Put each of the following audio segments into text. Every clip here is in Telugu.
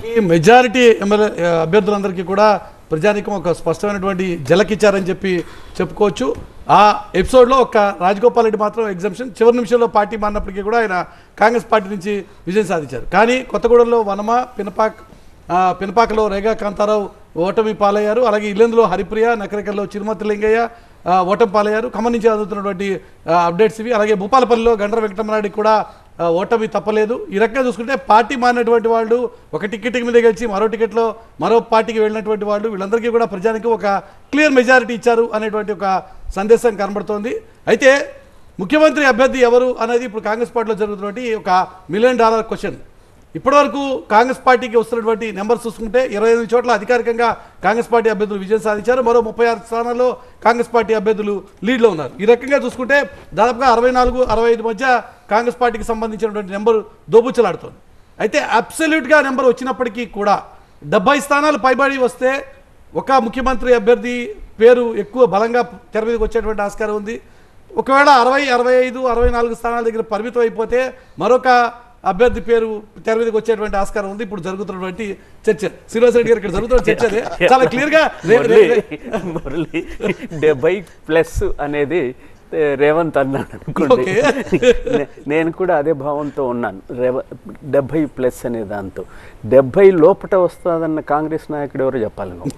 మొత్తానికి మెజారిటీ ఎమ్మెల్యే అభ్యర్థులందరికీ కూడా ప్రజానికం ఒక స్పష్టమైనటువంటి జలకిచ్చారని చెప్పి చెప్పుకోవచ్చు ఆ ఎపిసోడ్లో ఒక రాజగోపాల్ రెడ్డి మాత్రం ఎగ్జామ్షన్ చివరి నిమిషంలో పార్టీ మారినప్పటికీ కూడా ఆయన కాంగ్రెస్ పార్టీ నుంచి విజయం సాధించారు కానీ కొత్తగూడెంలో వనమ పినపాక్ ఆ, పినపాకలో రేగా కాంతారావు ఓటమి పాలయ్యారు అలాగే ఇల్లెందులో హరిప్రియ నకరికల్లో చిరుమతి లింగయ్య ఆ, ఓటమి పాలయ్యారు ఖమ్మం నుంచి అందుతున్నటువంటి ఆ, అప్డేట్స్ ఇవి అలాగే భూపాలపల్లిలో గండ్ర వెంకటరమణారెడ్డికి కూడా ఆ, ఓటమి తప్పలేదు ఈ రకంగా చూసుకుంటే పార్టీ మారినటువంటి వాళ్ళు ఒక టికెట్ మీద గెలిచి మరో టికెట్లో మరో పార్టీకి వెళ్ళినటువంటి వాళ్ళు వీళ్ళందరికీ కూడా ప్రజానికి ఒక క్లియర్ మెజారిటీ ఇచ్చారు అనేటువంటి ఒక సందేశం కనబడుతోంది అయితే ముఖ్యమంత్రి అభ్యర్థి ఎవరు అనేది ఇప్పుడు కాంగ్రెస్ పార్టీలో జరుగుతున్నటువంటి ఒక మిలియన్ డాలర్ క్వశ్చన్ ఇప్పటివరకు కాంగ్రెస్ పార్టీకి వస్తున్నటువంటి నెంబర్స్ చూసుకుంటే ఇరవై ఎనిమిది చోట్ల అధికారికంగా కాంగ్రెస్ పార్టీ అభ్యర్థులు విజయం సాధించారు మరో ముప్పై ఆరు స్థానాల్లో కాంగ్రెస్ పార్టీ అభ్యర్థులు లీడ్లో ఉన్నారు ఈ రకంగా చూసుకుంటే దాదాపుగా అరవై నాలుగు అరవై ఐదు మధ్య కాంగ్రెస్ పార్టీకి సంబంధించినటువంటి నెంబర్ దోబుచ్చలాడుతోంది అయితే అబ్సల్యూట్గా నెంబర్ వచ్చినప్పటికీ కూడా డెబ్బై స్థానాలు పైబడి వస్తే ఒక ముఖ్యమంత్రి అభ్యర్థి పేరు ఎక్కువ బలంగా తెర మీదకి వచ్చేటువంటి ఆస్కారం ఉంది ఒకవేళ అరవై అరవై ఐదు అరవై నాలుగు స్థానాల దగ్గర పరిమితం అయిపోతే మరొక అభ్యర్థి పేరు తెర మీదకి వచ్చేటువంటి ఆస్కారం ఉంది ఇప్పుడు జరుగుతున్నటువంటి చర్చ శ్రీనివాస్ రెడ్డి గారు ఇక్కడ జరుగుతున్న చర్చ అదే. చాలా క్లియర్ గా రే- మురళి రే- రే- మురళి డెబ్బై ప్లస్ అనేది ఏ, రేవంత్ అన్నాడు అనుకోండి ఓకే. నే- నేను కూడా అదే భావంతో ఉన్నాను రేవ డెబ్బై ప్లస్ అనే దాంతో డెబ్బై లోపట వస్తుందన్న కాంగ్రెస్ నాయకుడు ఎవరు చెప్పాలి నువ్వు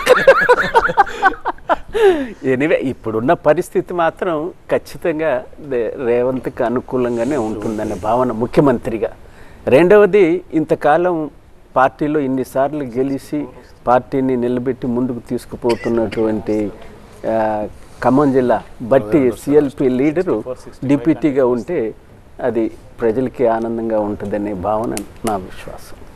ఎనివే ఇప్పుడున్న పరిస్థితి మాత్రం ఖచ్చితంగా దే- రేవంత్కి అనుకూలంగానే ఉంటుందనే భావన ముఖ్యమంత్రిగా రెండవది ఇంతకాలం పార్టీలో ఇన్నిసార్లు గెలిచి పార్టీని నిలబెట్టి ముందుకు తీసుకుపోతున్నటువంటి ఆ, ఖమ్మం జిల్లా బట్టి సిఎల్పి లీడరు డిప్యూటీగా ఉంటే అది ప్రజలకి ఆనందంగా ఉంటుందనే భావన నా విశ్వాసం